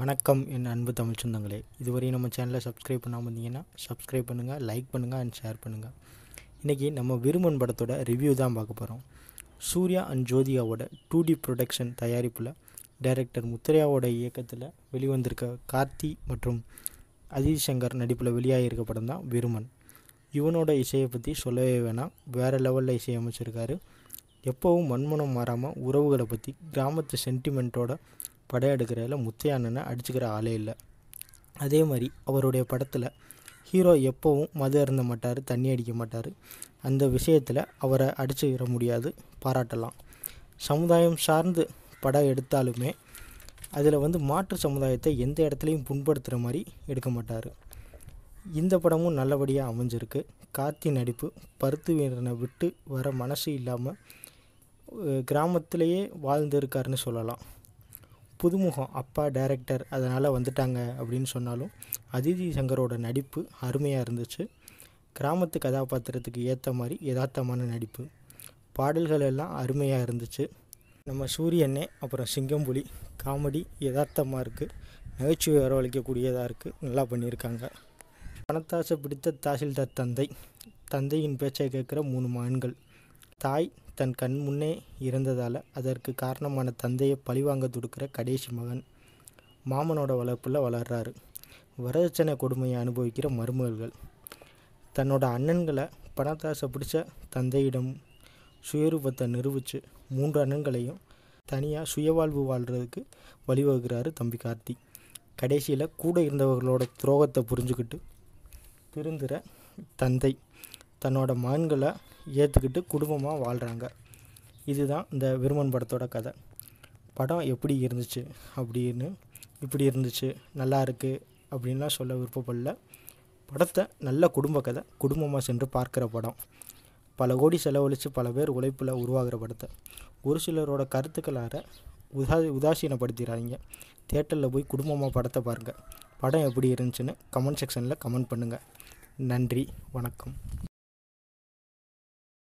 வணக்கம் என் அன்பு தமிழ் சொந்தங்களே இதுவரை நம்ம சேனலை சப்ஸ்கிரைப் பண்ணாமல் இருந்தீங்கன்னா சப்ஸ்கிரைப் பண்ணுங்கள் லைக் பண்ணுங்கள் அண்ட் ஷேர் பண்ணுங்கள் இன்றைக்கி நம்ம விருமன் படத்தோட ரிவ்யூ தான் பார்க்க போகிறோம் சூர்யா அண்ட் ஜோதிகாவோட டூ டி ப்ரொடக்ஷன் தயாரிப்பில் டைரக்டர் முத்தையாவோட இயக்கத்தில் வெளிவந்திருக்க கார்த்தி மற்றும் அஜித் சங்கர் நடிப்பில் வெளியாகியிருக்க படம் தான் விருமன் இவனோட இசையை பற்றி சொல்லவே வேணாம் வேறு லெவலில் இசையமைச்சிருக்காரு எப்போவும் மண்மனம் மாறாமல் உறவுகளை பற்றி கிராமத்து சென்டிமெண்ட்டோட படம் எடுக்கிறதுல முத்தையா அண்ணனை அடிச்சுக்கிற ஆளே இல்லை அதே மாதிரி அவருடைய படத்தில் ஹீரோ எப்போவும் மது அருந்த மாட்டார் தண்ணி அடிக்க மாட்டார் அந்த விஷயத்தில் அவரை அடிச்சுக்கிற முடியாது பாராட்டலாம் சமுதாயம் சார்ந்து படம் எடுத்தாலுமே அதில் வந்து மாற்று சமுதாயத்தை எந்த இடத்துலையும் புண்படுத்துகிற மாதிரி எடுக்க மாட்டார் இந்த படமும் நல்லபடியாக அமைஞ்சிருக்கு கார்த்தி நடிப்பு பருத்து வீரனை விட்டு வர மனசு இல்லாமல் கிராமத்திலேயே வாழ்ந்திருக்காருன்னு சொல்லலாம் புதுமுகம் அப்பா டைரக்டர் அதனால் வந்துட்டாங்க அப்படின்னு சொன்னாலும் அதிதி சங்கரோட நடிப்பு அருமையாக இருந்துச்சு கிராமத்து கதாபாத்திரத்துக்கு ஏற்ற மாதிரி யதார்த்தமான நடிப்பு பாடல்கள் எல்லாம் அருமையாக இருந்துச்சு நம்ம சூரியனே அப்புறம் சிங்கம்புலி காமெடி யதார்த்தமாக இருக்குது நகைச்சுவை வரவழைக்கக்கூடியதாக இருக்குது நல்லா பண்ணியிருக்காங்க பணத்தாசை பிடித்த தாசில்தார் தந்தை தந்தையின் பேச்சை கேட்குற மூணு மகன்கள் தாய் தன் கண் முன்னே இறந்ததால் அதற்கு காரணமான தந்தையை பழிவாங்க துடுக்கிற கடைசி மகன் மாமனோட வளர்ப்பில் வளர்றாரு வரதட்சணை கொடுமையை அனுபவிக்கிற மருமகள்கள் தன்னோட அண்ணன்களை பணத்தாசை பிடிச்ச தந்தையிடம் சுயரூபத்தை நிரூபித்து மூன்று அண்ணன்களையும் தனியாக சுயவாழ்வு வாழ்கிறதுக்கு வழிவகுக்கிறாரு தம்பி கார்த்தி கடைசியில் கூட இருந்தவர்களோட துரோகத்தை புரிஞ்சுக்கிட்டு திருந்துற தந்தை தன்னோட மகன்களை ஏற்றுக்கிட்டு குடும்பமாக வாழ்கிறாங்க இதுதான் இந்த விருமன் படத்தோட கதை படம் எப்படி இருந்துச்சு அப்படின்னு இப்படி இருந்துச்சு நல்லா இருக்குது அப்படின்லாம் சொல்ல விருப்பப்படல படத்தை நல்ல குடும்ப கதை குடும்பமாக சென்று பார்க்குற படம் பல கோடி செலவழித்து பல பேர் உழைப்பில் உருவாகிற படத்தை ஒரு சிலரோட கருத்துக்களார உதா உதாசீனப்படுத்திடுறாங்க தேட்டரில் போய் குடும்பமாக படத்தை பாருங்கள் படம் எப்படி இருந்துச்சுன்னு கமெண்ட் செக்ஷனில் கமெண்ட் பண்ணுங்கள் நன்றி வணக்கம்